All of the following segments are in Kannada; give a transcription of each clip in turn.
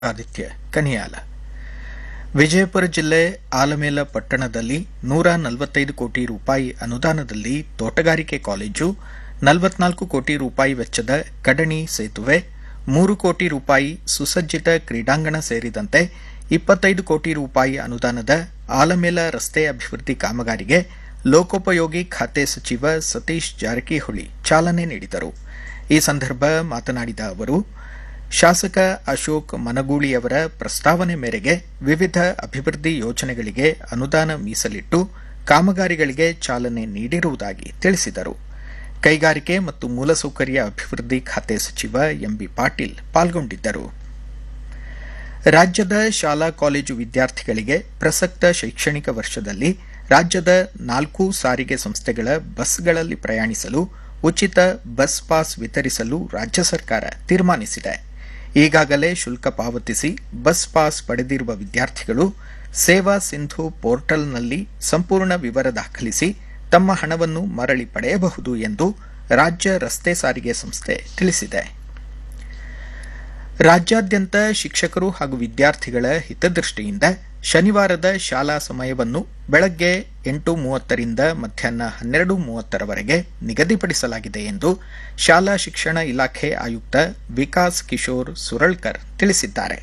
ಆದಿತ್ಯ ಕನಿಯಾಲ ವಿಜಯಪುರ ಜಿಲ್ಲೆ ಆಲಮೇಲ ಪಟ್ಟಣದಲ್ಲಿ ನೂರ ನಲವತ್ತೈದು ಕೋಟಿ ರೂಪಾಯಿ ಅನುದಾನದಲ್ಲಿ ತೋಟಗಾರಿಕೆ ಕಾಲೇಜು ನಲವತ್ನಾಲ್ಕು ಕೋಟಿ ರೂಪಾಯಿ ವೆಚ್ಚದ ಕಡಣಿ ಸೇತುವೆ ಮೂರು ಕೋಟಿ ರೂಪಾಯಿ ಸುಸಜ್ಜಿತ ಕ್ರೀಡಾಂಗಣ ಸೇರಿದಂತೆ ಇಪ್ಪತ್ತೈದು ಕೋಟಿ ರೂಪಾಯಿ ಅನುದಾನದ ಆಲಮೇಲ ರಸ್ತೆ ಅಭಿವೃದ್ಧಿ ಕಾಮಗಾರಿಗೆ ಲೋಕೋಪಯೋಗಿ ಖಾತೆ ಸಚಿವ ಸತೀಶ್ ಜಾರಕಿಹೊಳಿ ಚಾಲನೆ ನೀಡಿದರು ಈ ಸಂದರ್ಭ ಮಾತನಾಡಿದ ಅವರು ಶಾಸಕ ಅಶೋಕ್ ಮನಗೂಳಿಯವರ ಪ್ರಸ್ತಾವನೆ ಮೇರೆಗೆ ವಿವಿಧ ಅಭಿವೃದ್ಧಿ ಯೋಜನೆಗಳಿಗೆ ಅನುದಾನ ಮೀಸಲಿಟ್ಟು ಕಾಮಗಾರಿಗಳಿಗೆ ಚಾಲನೆ ನೀಡಿರುವುದಾಗಿ ತಿಳಿಸಿದರು ಕೈಗಾರಿಕೆ ಮತ್ತು ಮೂಲಸೌಕರ್ಯ ಅಭಿವೃದ್ಧಿ ಖಾತೆ ಸಚಿವ ಎಂಬಿ ಪಾಟೀಲ್ ಪಾಲ್ಗೊಂಡಿದ್ದರು ರಾಜ್ಯದ ಶಾಲಾ ಕಾಲೇಜು ವಿದ್ಯಾರ್ಥಿಗಳಿಗೆ ಪ್ರಸಕ್ತ ಶೈಕ್ಷಣಿಕ ವರ್ಷದಲ್ಲಿ ರಾಜ್ಯದ ನಾಲ್ಕು ಸಾರಿಗೆ ಸಂಸ್ಥೆಗಳ ಬಸ್ಗಳಲ್ಲಿ ಪ್ರಯಾಣಿಸಲು ಉಚಿತ ಬಸ್ ಪಾಸ್ ವಿತರಿಸಲು ರಾಜ್ಯ ಸರ್ಕಾರ ತೀರ್ಮಾನಿಸಿದೆ ಈಗಾಗಲೇ ಶುಲ್ಕ ಪಾವತಿಸಿ ಬಸ್ ಪಾಸ್ ಪಡೆದಿರುವ ವಿದ್ಯಾರ್ಥಿಗಳು ಸೇವಾ ಸಿಂಧು ಪೋರ್ಟಲ್ನಲ್ಲಿ ಸಂಪೂರ್ಣ ವಿವರ ದಾಖಲಿಸಿ ತಮ್ಮ ಹಣವನ್ನು ಮರಳಿ ಪಡೆಯಬಹುದು ಎಂದು ರಾಜ್ಯ ರಸ್ತೆ ಸಾರಿಗೆ ಸಂಸ್ಥೆ ತಿಳಿಸಿದೆ ರಾಜ್ಯಾದ್ಯಂತ ಶಿಕ್ಷಕರು ಹಾಗೂ ವಿದ್ಯಾರ್ಥಿಗಳ ಹಿತದೃಷ್ಟಿಯಿಂದ ಶನಿವಾರದ ಶಾಲಾ ಸಮಯವನ್ನು ಬೆಳಗ್ಗೆ ಎಂಟು ಮೂವತ್ತರಿಂದ ಮಧ್ಯಾಹ್ನ ಹನ್ನೆರಡು ಮೂವತ್ತರವರೆಗೆ ನಿಗದಿಪಡಿಸಲಾಗಿದೆ ಎಂದು ಶಾಲಾ ಶಿಕ್ಷಣ ಇಲಾಖೆ ಆಯುಕ್ತ ವಿಕಾಸ್ ಕಿಶೋರ್ ಸುರಳ್ಕರ್ ತಿಳಿಸಿದ್ದಾರೆ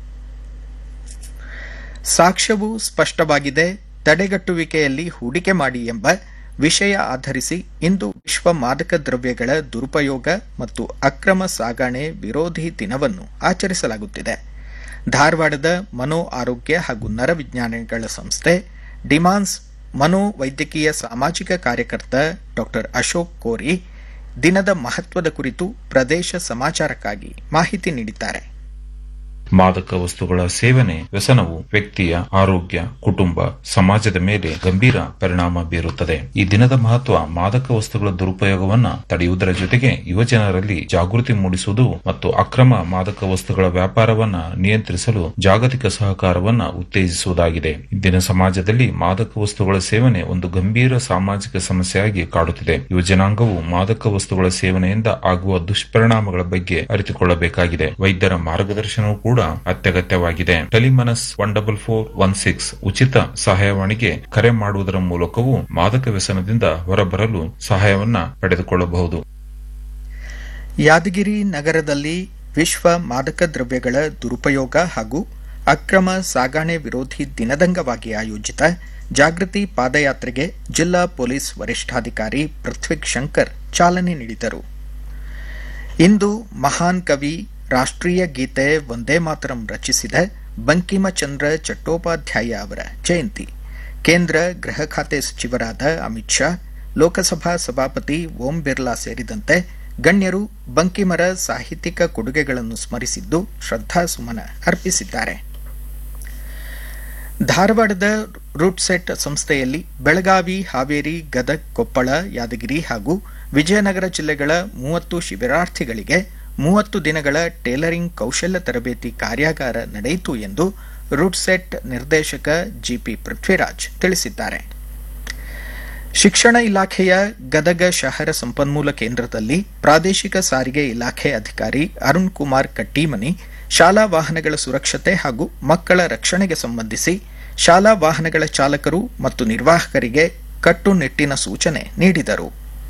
ಸಾಕ್ಷ್ಯವು ಸ್ಪಷ್ಟವಾಗಿದೆ ತಡೆಗಟ್ಟುವಿಕೆಯಲ್ಲಿ ಹೂಡಿಕೆ ಮಾಡಿ ಎಂಬ ವಿಷಯ ಆಧರಿಸಿ ಇಂದು ವಿಶ್ವ ಮಾದಕ ದ್ರವ್ಯಗಳ ದುರುಪಯೋಗ ಮತ್ತು ಅಕ್ರಮ ಸಾಗಣೆ ವಿರೋಧಿ ದಿನವನ್ನು ಆಚರಿಸಲಾಗುತ್ತಿದೆ ಧಾರವಾಡದ ಮನೋ ಆರೋಗ್ಯ ಹಾಗೂ ನರವಿಜ್ಞಾನಿಗಳ ಸಂಸ್ಥೆ ಡಿಮಾನ್ಸ್ ಮನೋವೈದ್ಯಕೀಯ ಸಾಮಾಜಿಕ ಕಾರ್ಯಕರ್ತ ಡಾ ಅಶೋಕ್ ಕೋರಿ ದಿನದ ಮಹತ್ವದ ಕುರಿತು ಪ್ರದೇಶ ಸಮಾಚಾರಕ್ಕಾಗಿ ಮಾಹಿತಿ ನೀಡಿದ್ದಾರೆ ಮಾದಕ ವಸ್ತುಗಳ ಸೇವನೆ ವ್ಯಸನವು ವ್ಯಕ್ತಿಯ ಆರೋಗ್ಯ ಕುಟುಂಬ ಸಮಾಜದ ಮೇಲೆ ಗಂಭೀರ ಪರಿಣಾಮ ಬೀರುತ್ತದೆ ಈ ದಿನದ ಮಹತ್ವ ಮಾದಕ ವಸ್ತುಗಳ ದುರುಪಯೋಗವನ್ನ ತಡೆಯುವುದರ ಜೊತೆಗೆ ಯುವಜನರಲ್ಲಿ ಜಾಗೃತಿ ಮೂಡಿಸುವುದು ಮತ್ತು ಅಕ್ರಮ ಮಾದಕ ವಸ್ತುಗಳ ವ್ಯಾಪಾರವನ್ನ ನಿಯಂತ್ರಿಸಲು ಜಾಗತಿಕ ಸಹಕಾರವನ್ನ ಉತ್ತೇಜಿಸುವುದಾಗಿದೆ ಇಂದಿನ ಸಮಾಜದಲ್ಲಿ ಮಾದಕ ವಸ್ತುಗಳ ಸೇವನೆ ಒಂದು ಗಂಭೀರ ಸಾಮಾಜಿಕ ಸಮಸ್ಯೆಯಾಗಿ ಕಾಡುತ್ತಿದೆ ಯುವಜನಾಂಗವು ಮಾದಕ ವಸ್ತುಗಳ ಸೇವನೆಯಿಂದ ಆಗುವ ದುಷ್ಪರಿಣಾಮಗಳ ಬಗ್ಗೆ ಅರಿತುಕೊಳ್ಳಬೇಕಾಗಿದೆ ವೈದ್ಯರ ಮಾರ್ಗದರ್ಶನವೂ ಕೂಡ ಅತ್ಯಗತ್ಯವಾಗಿದೆ Telemanas one double four one six ಉಚಿತ ಸಹಾಯವಾಣಿಗೆ ಕರೆ ಮಾಡುವುದರ ಮೂಲಕವೂ ಮಾದಕ ವ್ಯಸನದಿಂದ ಹೊರಬರಲು ಸಹಾಯವನ್ನ ಪಡೆದುಕೊಳ್ಳಬಹುದು ಯಾದಗಿರಿ ನಗರದಲ್ಲಿ ವಿಶ್ವ ಮಾದಕ ದ್ರವ್ಯಗಳ ದುರುಪಯೋಗ ಹಾಗೂ ಅಕ್ರಮ ಸಾಗಣೆ ವಿರೋಧಿ ದಿನದಂಗವಾಗಿ ಆಯೋಜಿತ ಜಾಗೃತಿ ಪಾದಯಾತ್ರೆಗೆ ಜಿಲ್ಲಾ ಪೊಲೀಸ್ ವರಿಷ್ಠಾಧಿಕಾರಿ ಪೃಥ್ವಿಕ್ ಶಂಕರ್ ಚಾಲನೆ ನೀಡಿದರು ಇಂದು ಮಹಾನ್ ಕವಿ ರಾಷ್ಟ್ರೀಯ ಗೀತೆ ವಂದೇ ಮಾತರಂ ರಚಿಸಿದ ಬಂಕಿಮಚಂದ್ರ ಚಟ್ಟೋಪಾಧ್ಯಾಯ ಅವರ ಜಯಂತಿ ಕೇಂದ್ರ ಗೃಹ ಖಾತೆ ಸಚಿವರಾದ ಅಮಿತ್ ಶಾ ಲೋಕಸಭಾ ಸಭಾಪತಿ ಓಂ ಬಿರ್ಲಾ ಸೇರಿದಂತೆ ಗಣ್ಯರು ಬಂಕಿಮರ ಸಾಹಿತ್ಯಿಕ ಕೊಡುಗೆಗಳನ್ನು ಸ್ಮರಿಸಿದ್ದು ಶ್ರದ್ಧಾಸುಮನ ಅರ್ಪಿಸಿದ್ದಾರೆ ಧಾರವಾಡದ ರೂಟ್ಸೆಟ್ ಸಂಸ್ಥೆಯಲ್ಲಿ ಬೆಳಗಾವಿ ಹಾವೇರಿ ಗದಗ್ ಕೊಪ್ಪಳ ಯಾದಗಿರಿ ಹಾಗೂ ವಿಜಯನಗರ ಜಿಲ್ಲೆಗಳ ಮೂವತ್ತು ಶಿಬಿರಾರ್ಥಿಗಳಿಗೆ ಮೂವತ್ತು ದಿನಗಳ ಟೇಲರಿಂಗ್ ಕೌಶಲ್ಯ ತರಬೇತಿ ಕಾರ್ಯಾಗಾರ ನಡೆಯಿತು ಎಂದು ರೂಟ್ಸೆಟ್ ನಿರ್ದೇಶಕ ಜಿಪಿ ಪೃಥ್ವಿರಾಜ್ ತಿಳಿಸಿದ್ದಾರೆ ಶಿಕ್ಷಣ ಇಲಾಖೆಯ ಗದಗ ಶಹರ ಸಂಪನ್ಮೂಲ ಕೇಂದ್ರದಲ್ಲಿ ಪ್ರಾದೇಶಿಕ ಸಾರಿಗೆ ಇಲಾಖೆ ಅಧಿಕಾರಿ ಅರುಣ್ ಕುಮಾರ್ ಕಟ್ಟೀಮನಿ ಶಾಲಾ ವಾಹನಗಳ ಸುರಕ್ಷತೆ ಹಾಗೂ ಮಕ್ಕಳ ರಕ್ಷಣೆಗೆ ಸಂಬಂಧಿಸಿ ಶಾಲಾ ವಾಹನಗಳ ಚಾಲಕರು ಮತ್ತು ನಿರ್ವಾಹಕರಿಗೆ ಕಟ್ಟುನಿಟ್ಟಿನ ಸೂಚನೆ ನೀಡಿದರು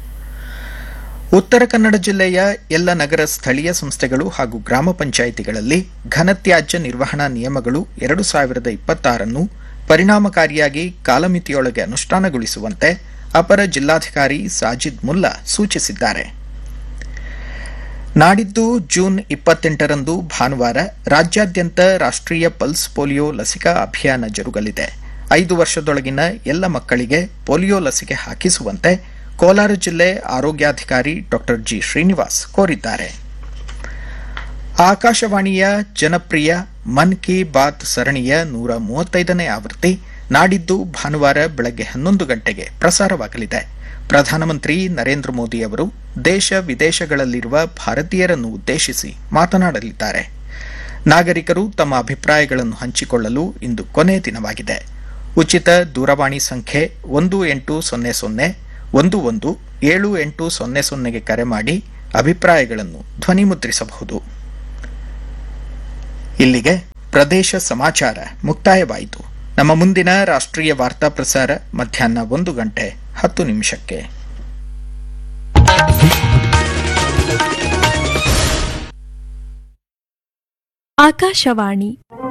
ಉತ್ತರ ಕನ್ನಡ ಜಿಲ್ಲೆಯ ಎಲ್ಲ ನಗರ ಸ್ಥಳೀಯ ಸಂಸ್ಥೆಗಳು ಹಾಗೂ ಗ್ರಾಮ ಪಂಚಾಯಿತಿಗಳಲ್ಲಿ ಘನತ್ಯಾಜ್ಯ ನಿರ್ವಹಣಾ ನಿಯಮಗಳು ಎರಡು ಸಾವಿರದ ಇಪ್ಪತ್ತಾರನ್ನು ಪರಿಣಾಮಕಾರಿಯಾಗಿ ಕಾಲಮಿತಿಯೊಳಗೆ ಅನುಷ್ಠಾನಗೊಳಿಸುವಂತೆ ಅಪರ ಜಿಲ್ಲಾಧಿಕಾರಿ ಸಾಜಿದ್ ಮುಲ್ಲಾ ಸೂಚಿಸಿದ್ದಾರೆ ನಾಡಿದ್ದು ಜೂನ್ ಇಪ್ಪತ್ತೆಂಟರಂದು ಭಾನುವಾರ ರಾಜ್ಯಾದ್ಯಂತ ರಾಷ್ಟ್ರೀಯ ಪಲ್ಸ್ ಪೋಲಿಯೋ ಲಸಿಕಾ ಅಭಿಯಾನ ಜರುಗಲಿದೆ ಐದು ವರ್ಷದೊಳಗಿನ ಎಲ್ಲ ಮಕ್ಕಳಿಗೆ ಪೋಲಿಯೋ ಲಸಿಕೆ ಹಾಕಿಸುವಂತೆ ಕೋಲಾರ ಜಿಲ್ಲೆ ಆರೋಗ್ಯಾಧಿಕಾರಿ ಡಾ ಜಿ ಶ್ರೀನಿವಾಸ್ ಕೋರಿದ್ದಾರೆ ಆಕಾಶವಾಣಿಯ ಜನಪ್ರಿಯ ಮನ್ ಕಿ ಬಾತ್ ಸರಣಿಯ ನೂರ ಮೂವತ್ತೈದನೇ ಆವೃತ್ತಿ ನಾಡಿದ್ದು ಭಾನುವಾರ ಬೆಳಗ್ಗೆ ಹನ್ನೊಂದು ಗಂಟೆಗೆ ಪ್ರಸಾರವಾಗಲಿದೆ ಪ್ರಧಾನಮಂತ್ರಿ ನರೇಂದ್ರ ಮೋದಿ ಅವರು ದೇಶ ವಿದೇಶಗಳಲ್ಲಿರುವ ಭಾರತೀಯರನ್ನು ಉದ್ದೇಶಿಸಿ ಮಾತನಾಡಲಿದ್ದಾರೆ ನಾಗರಿಕರು ತಮ್ಮ ಅಭಿಪ್ರಾಯಗಳನ್ನು ಹಂಚಿಕೊಳ್ಳಲು ಇಂದು ಕೊನೆ ದಿನವಾಗಿದೆ ಉಚಿತ ದೂರವಾಣಿ ಸಂಖ್ಯೆ ಒಂದು ಎಂಟು ಸೊನ್ನೆ ಸೊನ್ನೆ ಒಂದು ಒಂದು ಏಳು ಎಂಟು ಸೊನ್ನೆ ಸೊನ್ನೆಗೆ ಕರೆ ಮಾಡಿ ಅಭಿಪ್ರಾಯಗಳನ್ನು ಧ್ವನಿಮುದ್ರಿಸಬಹುದು ಇಲ್ಲಿಗೆ ಪ್ರದೇಶ ಸಮಾಚಾರ ಮುಕ್ತಾಯವಾಯಿತು ನಮ್ಮ ಮುಂದಿನ ರಾಷ್ಟ್ರೀಯ ವಾರ್ತಾ ಪ್ರಸಾರ ಮಧ್ಯಾಹ್ನ ಒಂದು ಗಂಟೆ ಹತ್ತು ನಿಮಿಷಕ್ಕೆ ಆಕಾಶವಾಣಿ